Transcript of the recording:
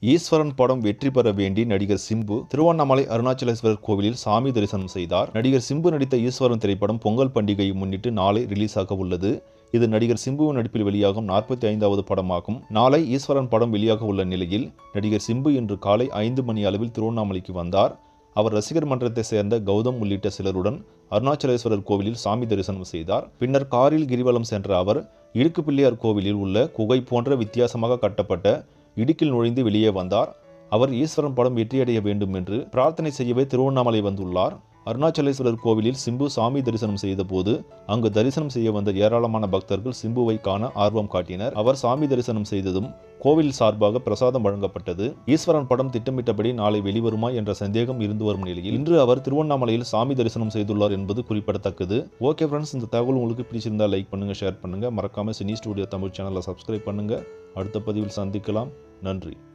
ஈஸ்வரன் படம் வெற்றி பெற வேண்டி நடிகர் சிம்பு திருவண்ணாமலை அருணாச்சலேஸ்வரர் கோவிலில் சாமி தரிசனம் செய்தார் நடிகர் சிம்பு நடித்த ஈஸ்வரன் திரைப்படம் பொங்கல் பண்டிகையை முன்னிட்டு நாளை ரிலீஸ் ஆக உள்ளது இது நடிகர் சிம்புவின் நடிப்பில் வெளியாகும் நாற்பத்தி ஐந்தாவது படமாகும் நாளை ஈஸ்வரன் படம் வெளியாக உள்ள நிலையில் நடிகர் சிம்பு இன்று காலை ஐந்து மணி அளவில் திருவண்ணாமலைக்கு வந்தார் அவர் ரசிகர் மன்றத்தை சேர்ந்த கௌதம் உள்ளிட்ட சிலருடன் அருணாச்சலேஸ்வரர் கோவிலில் சாமி தரிசனம் செய்தார் பின்னர் காரில் கிரிவலம் சென்ற அவர் இடுக்கு பிள்ளையார் கோவிலில் உள்ள குகை போன்ற வித்தியாசமாக கட்டப்பட்ட இடுக்கில் நுழைந்து வெளியே வந்தார் அவர் ஈஸ்வரன் படம் வெற்றியடைய வேண்டும் என்று பிரார்த்தனை செய்யவே திருவண்ணாமலை வந்துள்ளார் அருணாச்சலேஸ்வரர் கோவிலில் சிம்பு சாமி தரிசனம் செய்தபோது அங்கு தரிசனம் செய்ய வந்த ஏராளமான பக்தர்கள் சிம்புவை காண ஆர்வம் காட்டினர் அவர் சாமி தரிசனம் செய்ததும் கோவில் சார்பாக பிரசாதம் வழங்கப்பட்டது ஈஸ்வரன் படம் திட்டமிட்டபடி நாளை வெளிவருமா என்ற சந்தேகம் இருந்து வரும் நிலையில் இன்று அவர் திருவண்ணாமலையில் சாமி தரிசனம் செய்துள்ளார் என்பது குறிப்பிடத்தக்கது ஓகே ஃப்ரெண்ட்ஸ் இந்த தகவல் உங்களுக்கு பிடிச்சிருந்தா லைக் பண்ணுங்க ஷேர் பண்ணுங்க மறக்காம சினி ஸ்டுடியோ தமிழ் சேனலை சப்ஸ்கிரைப் பண்ணுங்க அடுத்த பதிவில் சந்திக்கலாம் நன்றி